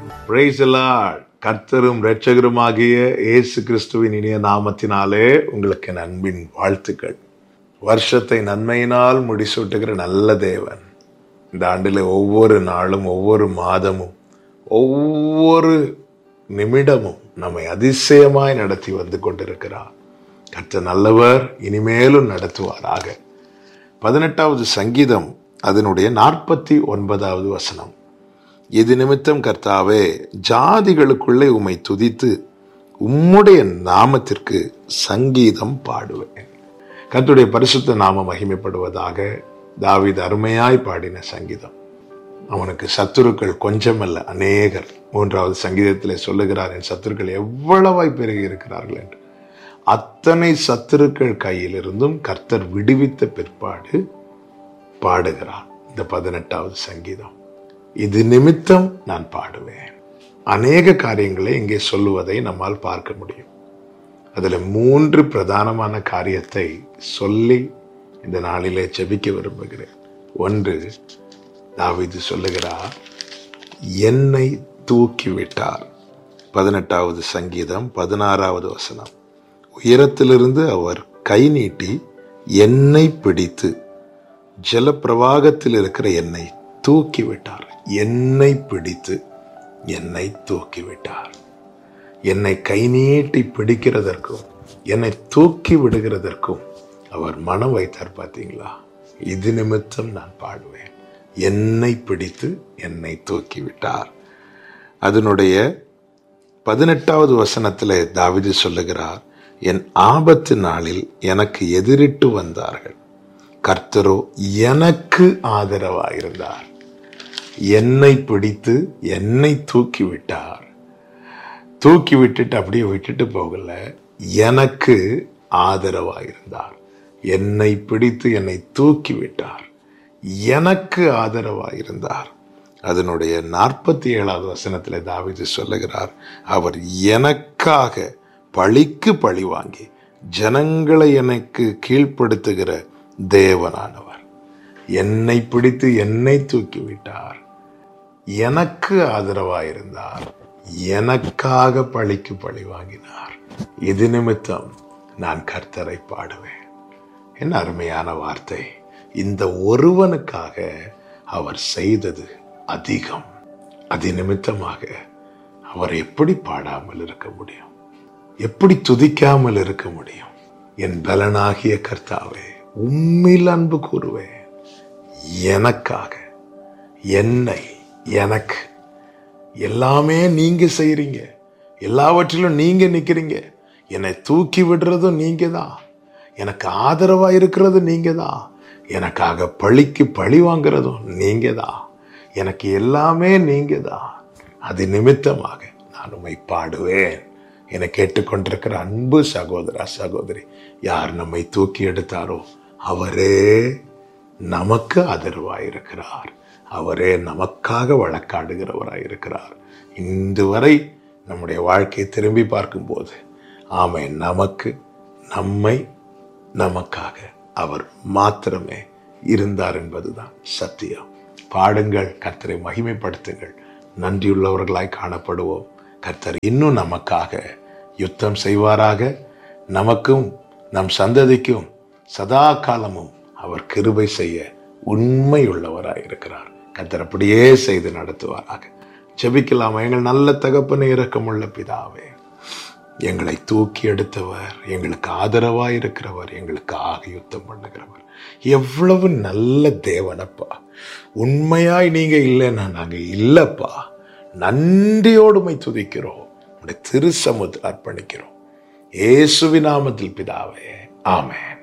Praise the Lord. கர்த்தரும் இரட்சகருமாகிய இயேசு கிறிஸ்துவின் இனிய நாமத்தினாலே உங்களுக்கு என் அன்பின் வாழ்த்துக்கள் வருஷத்தை நன்மையினால் முடிசூட்டுகிற நல்ல தேவன் இந்த ஆண்டில் ஒவ்வொரு நாளும் ஒவ்வொரு மாதமும் ஒவ்வொரு நிமிடமும் நம்மை அதிசயமாய் நடத்தி வந்து கொண்டிருக்கிறார் கர்த்தர் நல்லவர் இனிமேலும் நடத்துவாராக பதினெட்டாவது சங்கீதம் அதனுடைய நாற்பத்தி ஒன்பதாவது வசனம் இது நிமித்தம் கர்த்தாவே ஜாதிகளுக்குள்ளே உம்மை துதித்து உம்முடைய நாமத்திற்கு சங்கீதம் பாடுவேன் கர்த்தருடைய பரிசுத்த நாம மகிமைப்படுவதாக தாவீது அருமையாய் பாடின சங்கீதம் அவனுக்கு சத்துருக்கள் கொஞ்சமல்ல அநேகர் மூன்றாவது சங்கீதத்திலே சொல்லுகிறார் என் சத்துருக்கள் எவ்வளவாய் பெருகி இருக்கிறார்கள் என்று அத்தனை சத்துருக்கள் கையிலிருந்தும் கர்த்தர் விடுவித்த பிற்பாடு பாடுகிறார் இந்த பதினெட்டாவது சங்கீதம் இது நிமித்தம் நான் பாடுவேன் அநேக காரியங்களை இங்கே சொல்லுவதை நம்மால் பார்க்க முடியும் அதுல மூன்று பிரதானமான காரியத்தை சொல்லி இந்த நாளிலே ஜெபிக்க விரும்புகிறேன் ஒன்று தாவீது சொல்லுகிறார் என்னை தூக்கிவிட்டார் பதினெட்டாவது சங்கீதம் பதினாறாவது வசனம் உயரத்திலிருந்து அவர் கை நீட்டி என்னை பிடித்து ஜலப்பிரவாகத்தில் இருக்கிற என்னை தூக்கி விட்டார் என்னை பிடித்து என்னை தூக்கி விட்டார் என்னை கை நீட்டி பிடிக்கிறதற்கும் என்னை தூக்கி விடுகிறதற்கும் அவர் மனம் வைத்தார் பார்த்தீங்களா இது நிமித்தம் நான் பாடுவேன் என்னை பிடித்து என்னை தூக்கி விட்டார் அதனுடைய பதினெட்டாவது வசனத்தில் தாவிது சொல்லுகிறார் என் ஆபத்து நாளில் எனக்கு எதிரிட்டு வந்தார்கள் கர்த்தரோ எனக்கு ஆதரவாயிருந்தார் என்னை பிடித்து என்னை தூக்கி விட்டார் தூக்கி விட்டுட்டு அப்படியே விட்டுட்டு போகல எனக்கு ஆதரவாயிருந்தார் என்னை பிடித்து என்னை தூக்கி விட்டார் எனக்கு ஆதரவாயிருந்தார் அதனுடைய நாற்பத்தி ஏழாவது வசனத்தில் தாவிது சொல்லுகிறார் அவர் எனக்காக பழிக்கு பழி வாங்கி ஜனங்களை எனக்கு கீழ்ப்படுத்துகிற தேவனானவர் என்னை பிடித்து என்னை தூக்கி விட்டார் எனக்கு ஆதரவாயிருந்தார் எனக்காக பழிக்கு பழி வாங்கினார் இது நிமித்தம் நான் கர்த்தரை பாடுவேன் என்ன அருமையான வார்த்தை இந்த ஒருவனுக்காக அவர் செய்தது அதிகம் அது நிமித்தமாக அவர் எப்படி பாடாமல் இருக்க முடியும் எப்படி துதிக்காமல் இருக்க முடியும் என் பலனாகிய கர்த்தாவே உம்மில் அன்பு கூறுவேன் எனக்காக என்னை எனக்கு எல்லாமே நீங்க செய்றீங்க எல்லாவற்றிலும் நீங்க நிக்கிறீங்க என்னை தூக்கி விடுறதும் நீங்க தான் எனக்கு ஆதரவா இருக்கிறது நீங்க தான் எனக்காக பழிக்கு பழி வாங்குறதும் நீங்க தான் எனக்கு எல்லாமே நீங்க தான் அது நிமித்தமாக நான் உண்மை பாடுவேன் என கேட்டுக்கொண்டிருக்கிற அன்பு சகோதரா சகோதரி யார் நம்மை தூக்கி எடுத்தாரோ அவரே நமக்கு ஆதரவாயிருக்கிறார் அவரே நமக்காக வழக்காடுகிறவராயிருக்கிறார் இன்று வரை நம்முடைய வாழ்க்கையை திரும்பி பார்க்கும்போது ஆமை நமக்கு நம்மை நமக்காக அவர் மாத்திரமே இருந்தார் என்பதுதான் சத்தியம் பாடுங்கள் கர்த்தரை மகிமைப்படுத்துங்கள் நன்றியுள்ளவர்களாய் காணப்படுவோம் கர்த்தர் இன்னும் நமக்காக யுத்தம் செய்வாராக நமக்கும் நம் சந்ததிக்கும் சதா காலமும் அவர் கிருபை செய்ய உண்மை உள்ளவராய் இருக்கிறார் கர்த்தர் அப்படியே செய்து நடத்துவாராக ஜெபிக்கலாம் எங்கள் நல்ல தகப்பனை இரக்கமுள்ள பிதாவே எங்களை தூக்கி எடுத்தவர் எங்களுக்கு ஆதரவாய் இருக்கிறவர் எங்களுக்காக யுத்தம் பண்ணுகிறவர் எவ்வளவு நல்ல தேவனப்பா உண்மையாய் நீங்க இல்லைன்னா நாங்க இல்லப்பா நன்றியோடுமை துதிக்கிறோம் உடைய திரு சமுத்திர அர்ப்பணிக்கிறோம் இயேசுவின் நாமத்தில் பிதாவே ஆமென்